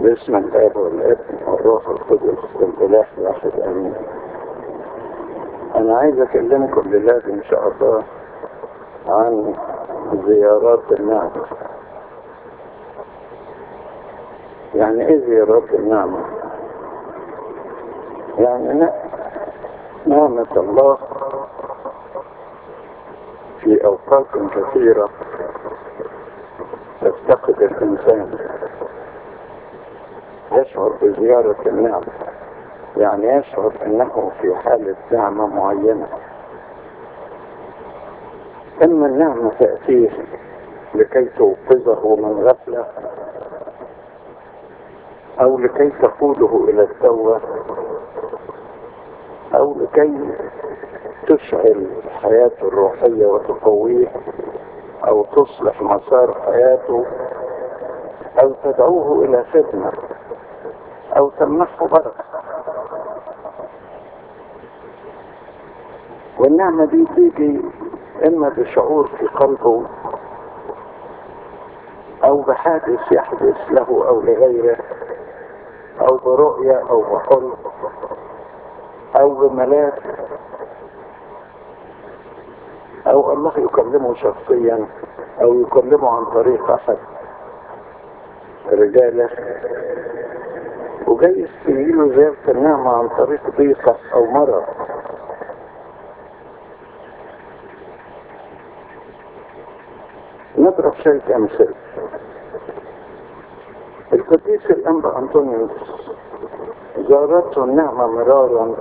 باسم الاب والابن والروح القدس الاله الواحد امين انا عايز اكلمكم دلوقتي ان شاء الله عن زيارات النعمة يعني ايه زيارات النعمة يعني نعمة الله في اوقات كثيرة تفتقد الانسان يشعر بزيارة النعمة يعني يشعر انه في حالة نعمة معينة اما النعمة تأتيه لكي توقظه من غفلة او لكي تقوده الى التوبة او لكي تشعل حياته الروحية وتقويه او تصلح مسار حياته او تدعوه الى خدمة او تمنحه بركة والنعمة دي تيجي اما بشعور في قلبه او بحادث يحدث له او لغيره او برؤية او بحلم او بملاك او الله يكلمه شخصيا او يكلمه عن طريق احد رجاله وجاي يستجيله زيارة النعمة عن طريق ضيقة او مرض نضرب شوية امثله القديس الانبا انطونيوس زارته النعمة مرارا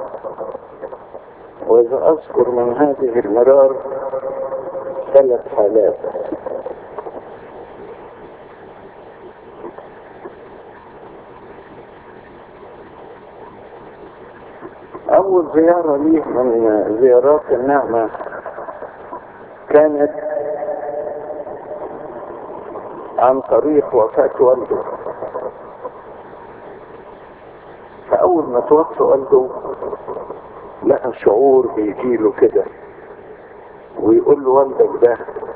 واذا اذكر من هذه المرار ثلاث حالات اول زيارة ليه من زيارات النعمة كانت عن طريق وفاة والده فاول ما توفى والده لقى شعور بيجيله كده ويقول له والدك ده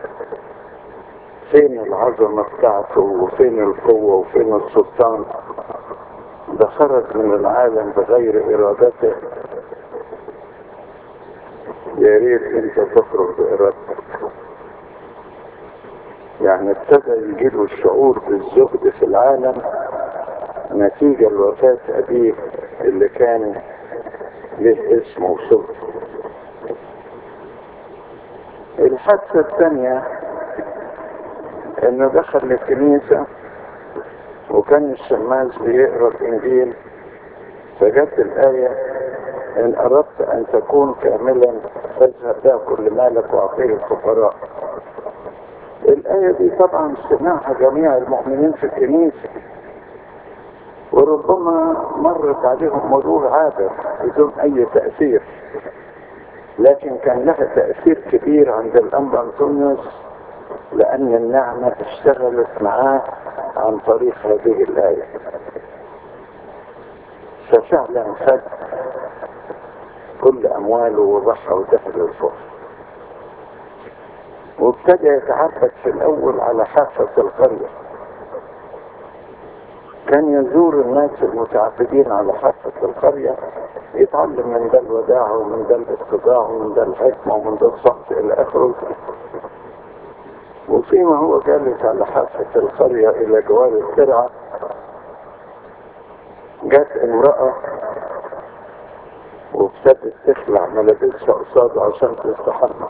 فين العظمة بتاعته وفين القوة وفين السلطان ده خرج من العالم بغير ارادته يا ريت انت تخرج بارادتك يعني ابتدى يجيله الشعور بالزهد في العالم نتيجة لوفاة أبيه اللي كان له اسم وصف الحادثة الثانية انه دخل الكنيسة وكان الشماس بيقرا الانجيل فجت الآية ان اردت ان تكون كاملا فاذهب بها كل مالك واعطيه الفقراء الآية دي طبعا سمعها جميع المؤمنين في الكنيسة وربما مرت عليهم مرور عابر بدون أي تأثير لكن كان لها تأثير كبير عند الأنبا أنطونيوس لأن النعمة اشتغلت معاه عن طريق هذه الآية ففعلا خد كل أمواله وضحى ودخل الفقر وابتدى يتعبد في الاول على حافة القرية كان يزور الناس المتعبدين على حافة القرية يتعلم من ده الوداعة ومن ده الاتضاع ومن ده الحكمة ومن ده الصمت الى اخره وفيما هو جالس على حافة القرية الى جوار الترعة جت امرأة وابتدت تخلع ملابسها قصاده عشان تستحمى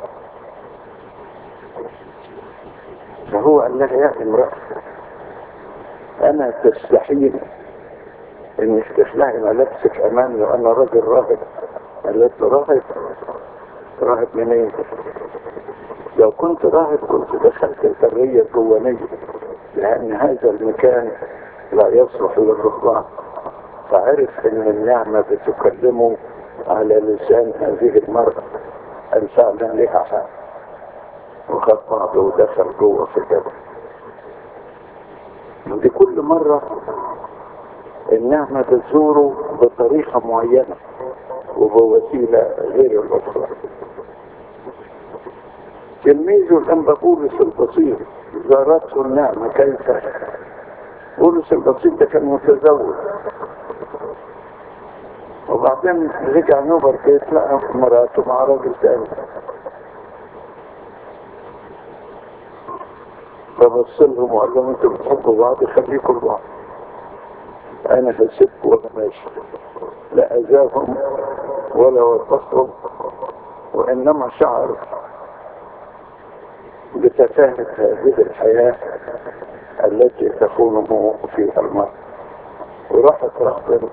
فهو قال لها يا امرأة أنا تستحيل إنك تخلعي ملابسك أمامي وأنا راجل راهب قالت له راهب راهب منين؟ لو كنت راهب كنت دخلت الحرية الجوانية لأن هذا المكان لا يصلح للرهبان فعرف إن النعمة بتكلمه على لسان هذه المرأة قال فعلا لها حق وخد بعضه ودخل جوه في الجبل ودي كل مرة النعمة تزوره بطريقة معينة وبوسيلة غير الأخرى تلميذه الأنبا بولس البصير زارته النعمة كيف بولس البسيط ده كان متزوج وبعدين رجع نوبر بيت لقى مراته مع راجل تاني فبص لهم وقال لهم انتوا بتحبوا بعض خليكم لبعض انا هسيبكم وانا ماشي لا اذاهم ولا وقفهم وانما شعر بتفاهة هذه الحياة التي تكون فيها المرء وراحت رحبنا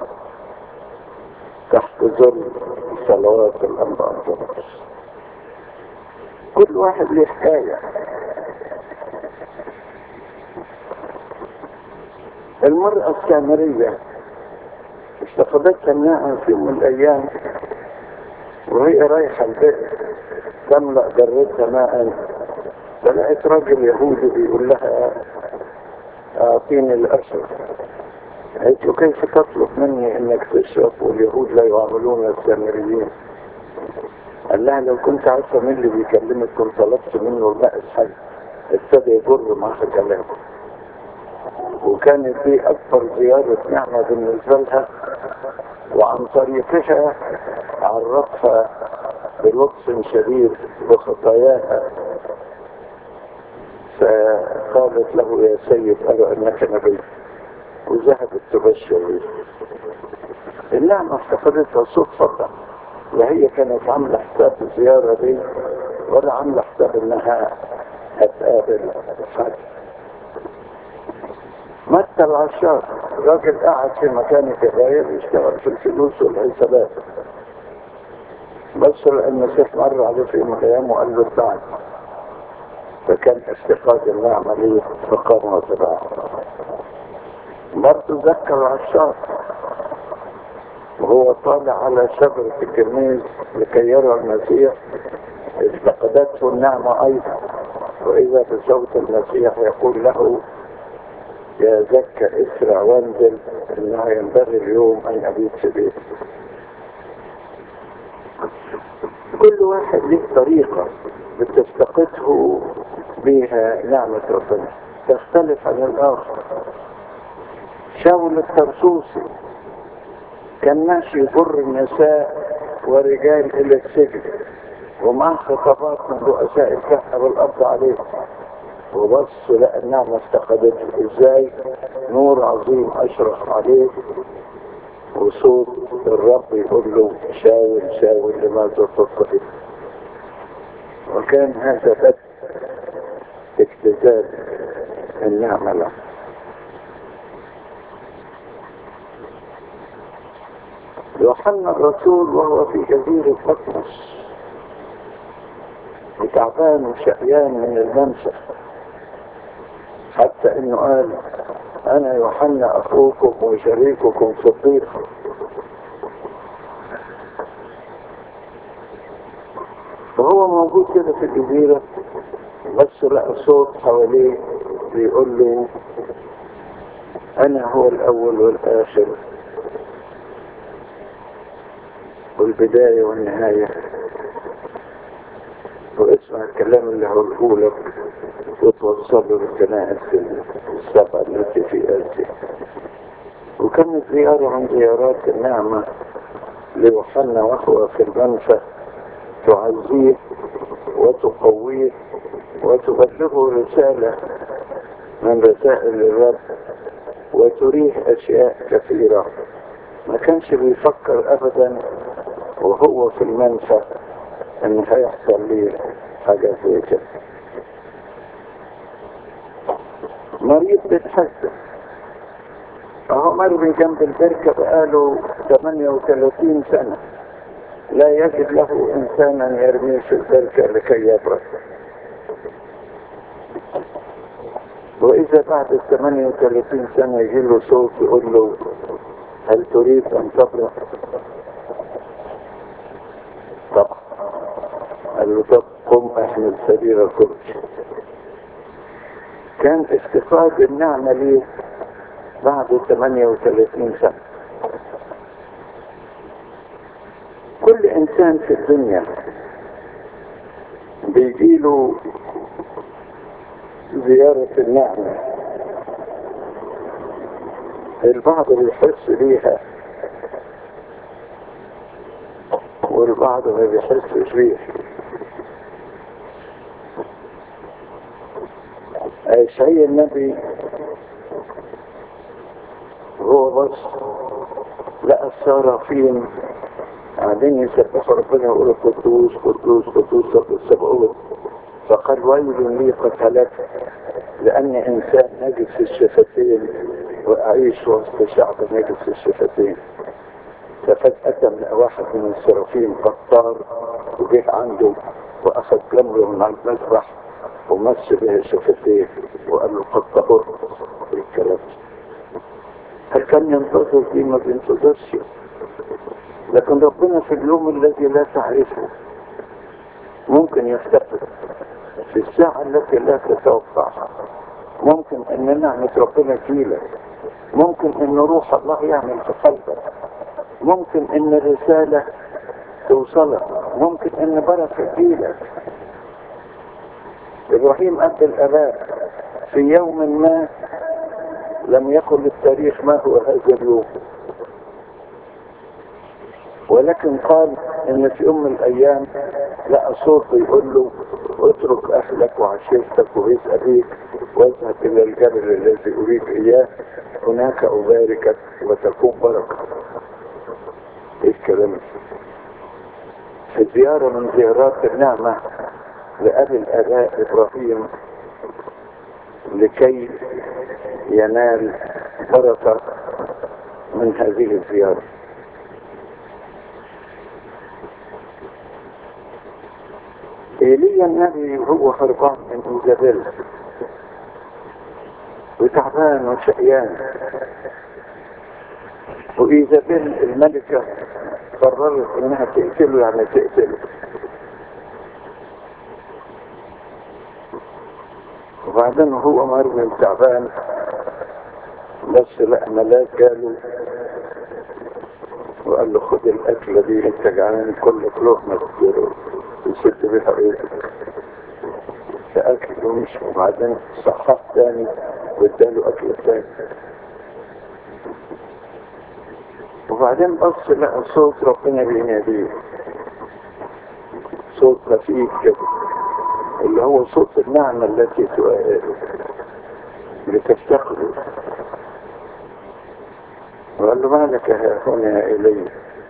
تحت ظل صلوات الأنبياء كل واحد له حكاية المرأة السامرية استفادتها الناعم في يوم من الأيام وهي رايحة البئر تملأ جرتها ماء فلقيت راجل يهودي بيقول لها أعطيني الأشرف قالت له كيف تطلب مني انك تشرب واليهود لا يعاملون السامريين قال لها لو كنت عارفه مين اللي بيكلمك كنت طلبت منه الماء الحي ابتدى يجر معها كلامه وكانت دي اكبر زيارة نعمة بالنسبة لها وعن طريقها عرفها بلطف شديد بخطاياها فقالت له يا سيد ارى انك نبي وذهبت تبشر به النعمة افتقدتها صدفة وهي كانت عاملة حساب الزيارة دي ولا عاملة حساب انها هتقابل حد متى العشار راجل قاعد في مكان كبير يشتغل في الفلوس والحسابات بس المسيح مر عليه في يوم من الايام وقال له اتبعني فكان استفاد النعمة ليه فقام وتبعه برضه ذكر العشاق وهو طالع على شجرة الجميل لكي يرى المسيح افتقدته النعمة أيضا وإذا بصوت المسيح يقول له يا زكى اسرع وانزل انه ينبغي اليوم ان ابيت في بيتي كل واحد له طريقة بتفتقده بها نعمة ربنا تختلف عن الآخر شاول الترسوسي كان ماشي يجر النساء ورجال الى السجن ومعه خطابات من رؤساء الكهنة والقبض عليه وبص لقى النعمة افتقدته ازاي نور عظيم اشرف عليه وصوت الرب يقول له شاول شاول لماذا تضطهد وكان هذا بدء اكتزاز النعمة له يوحنا الرسول وهو في جزيرة بطمس وتعبان وشقيان من المنسف حتى انه قال انا يوحنا اخوكم وشريككم في الضيق وهو موجود كده في الجزيرة بس لقى صوت حواليه بيقول له انا هو الاول والاخر والبداية والنهاية واسمع الكلام اللي هقوله لك وتوصله للكنائس السبع التي في آسيا وكانت زيارة من زيارات النعمة ليوحنا وهو في المنفى تعزيه وتقويه وتبلغه رسالة من رسائل الرب وتريه أشياء كثيرة ما كانش بيفكر أبدا وهو في المنفى ان هيحصل لي حاجة زي كده مريض بيتحسن اهو مر من جنب البركة بقاله 38 سنة لا يجد له انسانا يرميه في البركة لكي يبرد واذا بعد ال 38 سنة يجي له صوت يقول له هل تريد ان تبرد طبعا قال له طب قم احمل سرير الكرسي كان افتقاد النعمة ليه بعد 38 سنة كل انسان في الدنيا بيجيله زيارة النعمة البعض بيحس بيها والبعض ما بيحسش بيها اشعياء النبي هو بس لقى الصرافين قاعدين يسبحوا ربنا يقولوا قدوس قدوس قدوس رب السبعون فقال ويل لي قد هلكت لاني انسان نجس الشفتين واعيش وسط شعب نجس الشفتين ففجأة من واحد من السرافين قطار وجه عنده واخذ جمره من على المذبح ومس به شفتيه وقال له قد طهرت الكلام هل كان ينتظر دي ما بينتظرش لكن ربنا في اليوم الذي لا تعرفه ممكن يفتقد في الساعة التي لا تتوقعها ممكن ان نعمة ربنا تجيلك ممكن ان روح الله يعمل في قلبك ممكن ان الرسالة توصلك ممكن ان بركة تجيلك ابراهيم اب الاباء في يوم ما لم يقل التاريخ ما هو هذا اليوم ولكن قال ان في يوم من الايام لقى صوت يقول له اترك اهلك وعشيرتك وبيت ابيك واذهب الى الجبل الذي اريد اياه هناك اباركك وتكون بركه ايه الكلام في زياره من زيارات النعمه لابي الاباء ابراهيم لكي ينال بركه من هذه الزياره ايليا النبي هو هربان من ايزابيل وتعبان وشقيان وايزابيل الملكة قررت انها تقتله يعني تقتله وبعدين هو مرمي تعبان بس لا ملاك قالوا وقال له خد الاكلة دي انت جعان كل لقمة يسد بها رزقك فأكل ومش وبعدين صحح تاني واداله أكل تاني وبعدين بص لقى صوت ربنا بيناديه صوت خفيف كده اللي هو صوت النعمة التي لتفتقده وقال له ما لك يا هنا إلي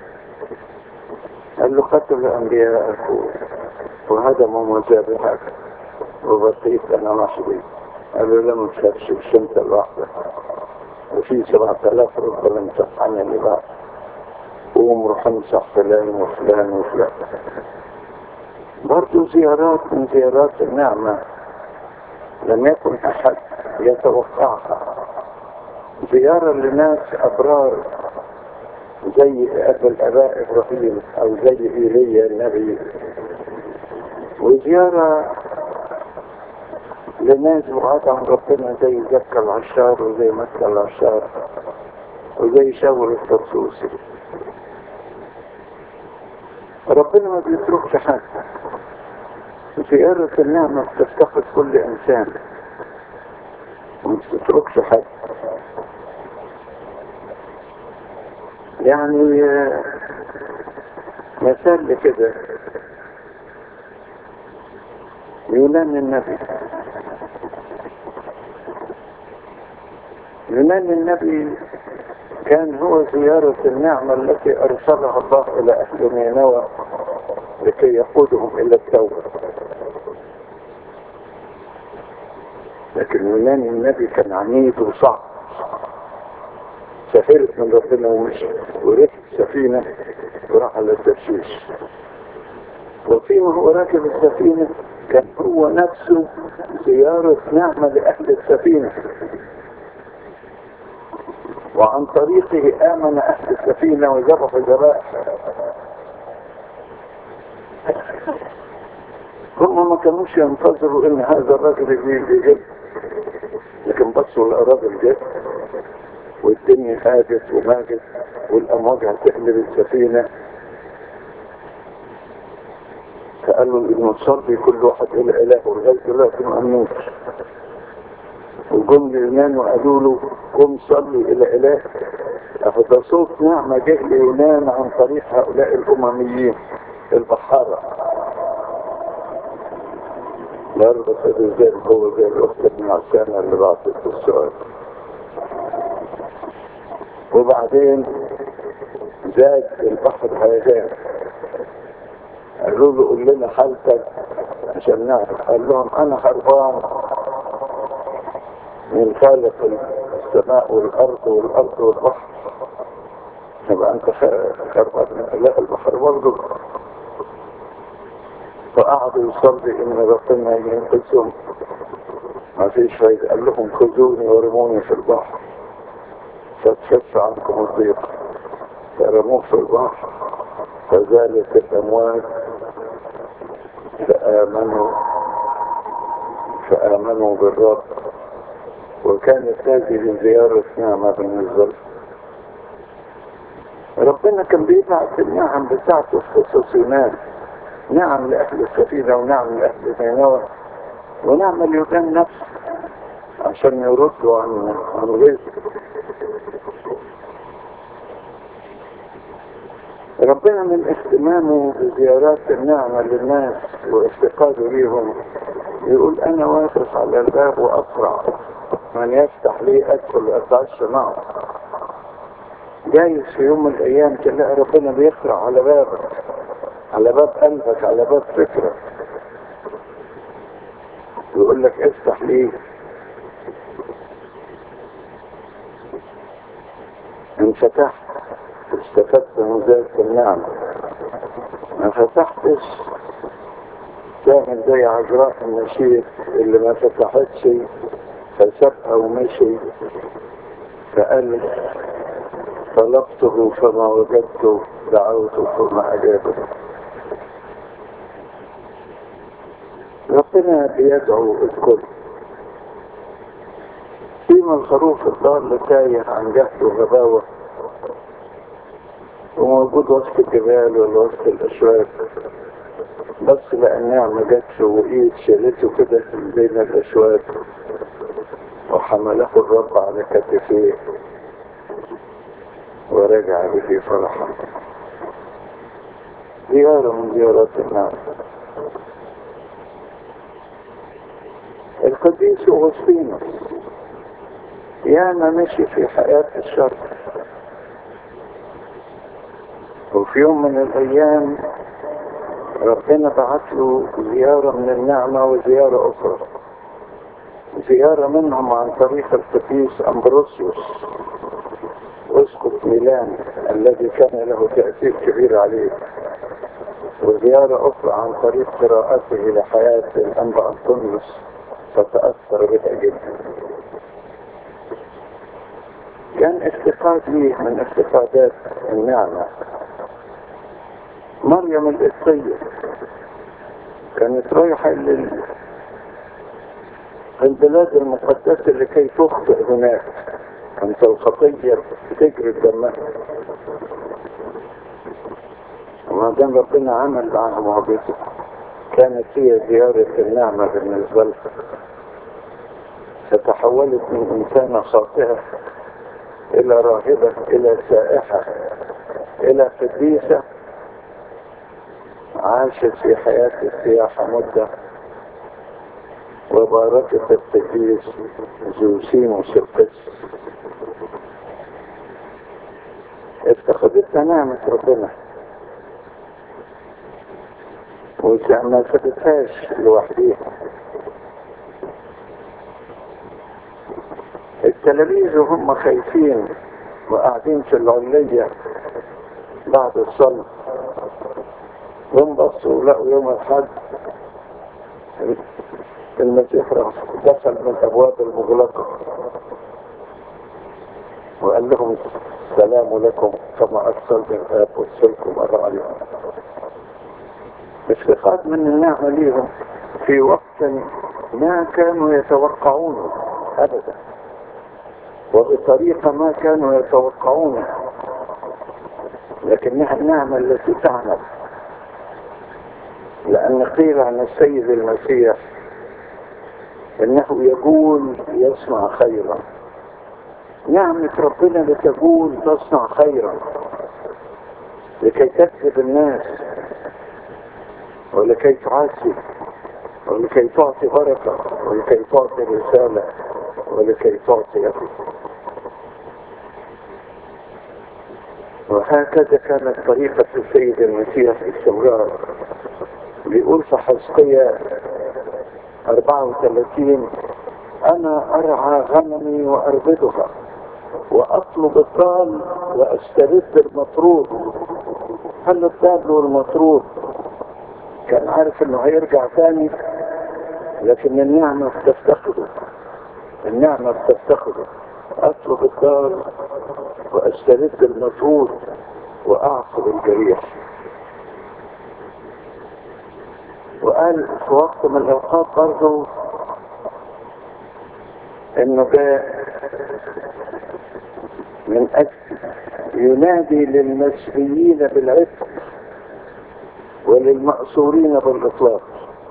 قال له قتل أنبياءك وهدموا مذابحك وبقيت أنا وحدي قال له لم تخافش مش أنت لوحدك وفي سبعة آلاف رب لم تفعلني بعد قوم روح امسح فلان وفلان وفلان برضو زيارات من زيارات النعمة لم يكن أحد يتوقعها زيارة لناس أبرار زي أبا الآباء إبراهيم أو زي إيليا النبي وزيارة لناس بعاد عن ربنا زي زكا العشار وزي مكة العشار وزي شاور الترسوسي ربنا ما بيتركش حد زيارة النعمة بتفتقد كل إنسان وما بتتركش حد يعني مثال كده يونان النبي يونان النبي كان هو زيارة النعمة التي أرسلها الله إلى أهل نينوى لكي يقودهم إلى التوبة لكن يونان النبي كان عنيد وصعب سافرت من ربنا ومشي وركب سفينة وراح على الترشيش وفيما هو راكب السفينة كان هو نفسه زيارة نعمة لأهل السفينة وعن طريقه آمن أهل السفينة وجرف الجبائح هم ما كانوش ينتظروا ان هذا الرجل يجي جد لكن بصوا الراجل جد والدنيا هاجت وماجت والامواج هتقلب السفينة فقالوا ان تصلي كل واحد الى اله ولغايه دلوقتي ما امنوش وجم لليونان وقالوا له قم صلي الى اله فده صوت نعمة جه ليونان عن طريق هؤلاء الامميين البحارة برضه كده زي هو زي الاخت المعسانة اللي بعثت السؤال وبعدين زاد البحر هيغان قالوا له قول لنا حالتك عشان نعرف قال لهم انا هربان من خالق السماء والارض والارض والبحر يبقى انت خربان من اله البحر برضه فقعدوا يصلي ان ربنا ينقذهم ما فيش فايدة قال لهم خذوني ورموني في البحر فتشف عنكم الضيق فرموه في البحر فزالت الاموات فآمنوا فآمنوا بالرب وكانت هذه زيارة نعمة بالنسبة لهم ربنا كان بيبعث النعم بتاعته في قصص يونان نعم لأهل السفينة ونعم لأهل نينوى ونعم اليونان نفسه عشان يردوا عن عن غيره ربنا من اهتمامه بزيارات النعمة للناس وافتقاده ليهم يقول انا واقف على الباب واقرع من يفتح لي ادخل واتعشى معه جايز في يوم من الايام تلاقي ربنا بيقرع على بابك على باب قلبك على باب فكرك يقول لك افتح ليه ان فتحت استفدت من ذلك النعمة ما فتحتش تعمل زي عذراء النشيد اللي ما فتحتش فسبها ومشي فقال طلبته فما وجدته دعوته فما أجابه ربنا بيدعو الكل فيما الخروف الضال تايه عن جهل وغباوة وموجود وسط الجبال ولا وسط الأشواك بس لقى النعمة جت وإيد شالته كده بين الأشواك وحمله الرب على كتفيه ورجع به فرحا زيارة من زيارات النعمة القديس أغسطينوس ياما مشي في حياة الشر وفي يوم من الأيام ربنا بعت له زيارة من النعمة وزيارة أخرى زيارة منهم عن طريق القديس أمبروسيوس أسقط ميلان الذي كان له تأثير كبير عليه وزيارة أخرى عن طريق قراءته لحياة الأنبا أنطونيوس فتأثر بها جدا كان افتقاد ليه من افتقادات النعمة مريم القبطية كانت رايحة لل... البلاد المقدسة لكي تخطئ هناك كانت الخطية تجري دمها وما دام ربنا عمل معها معجزة كانت هي زيارة النعمة بالنسبة لها فتحولت من إنسانة خاطئة إلى راهبة إلى سائحة إلى قديسة عاشت في حياة السياحة مدة وباركت القديس زوسيموس القدس افتقدتها نعمة ربنا وما فاتتهاش لوحديها التلاميذ وهم خايفين وقاعدين في العلية بعد الصلاة يوم بصوا لقوا يوم الحد المسيح راح دخل من الابواب المغلقة وقال لهم السلام لكم كما ارسل من اب ارسلكم الرأي افتقاد من النعمة ليهم في وقت ما كانوا يتوقعونه ابدا وبطريقة ما كانوا يتوقعونها لكنها النعمة التي تعمل لأن قيل عن السيد المسيح إنه يقول يصنع خيرا نعمة ربنا لتقول تصنع خيرا لكي تكسب الناس ولكي تعزي ولكي تعطي بركة ولكي تعطي رسالة ولكي تعطي أخي وهكذا كانت طريقة السيد المسيح في السورار بيقول في حزقية 34 أنا أرعى غنمي وأربدها وأطلب الضال وأسترد المطرود هل الضال والمطرود كان عارف انه هيرجع ثاني لكن النعمة بتفتقده النعمة بتفتقده اطلب الدار واسترد المطرود واعصب الجريح وقال في وقت من الاوقات برضه انه جاء من اجل ينادي للمسيحيين بالعتق وللمأسورين بالإطلاق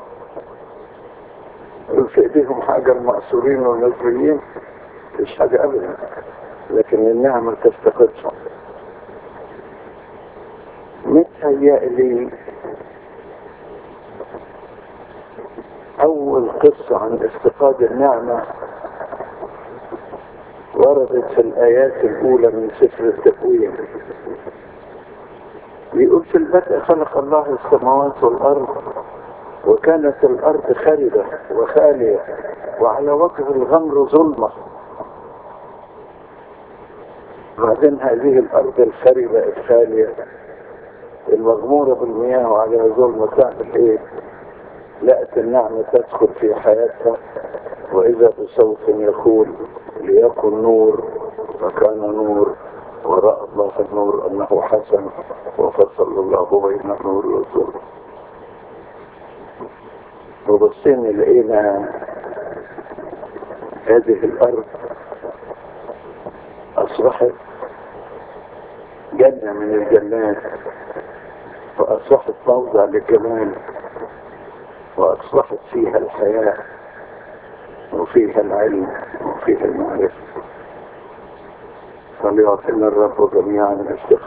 في ايديهم حاجة المأسورين والنصريين مش حاجة أبدا لكن النعمة تفتقدهم متهيألي أول قصة عن افتقاد النعمة وردت في الآيات الأولى من سفر التكوين بيقول في البدء خلق الله السماوات والأرض وكانت الأرض خربة وخالية وعلى وجه الغمر ظلمة بعدين هذه الأرض الخربة الخالية المغمورة بالمياه وعليها ظلمة تعمل إيه؟ لقت النعمة تدخل في حياتها وإذا بصوت يقول ليكن نور فكان نور ورأى الله النور أنه حسن وفصل الله بين النور والظلم وبصينا لقينا هذه الأرض أصبحت جنة من الجنات وأصبحت موضع للجمال وأصبحت فيها الحياة وفيها العلم وفيها المعرفة فليعطينا الرب جميعا الاستقامة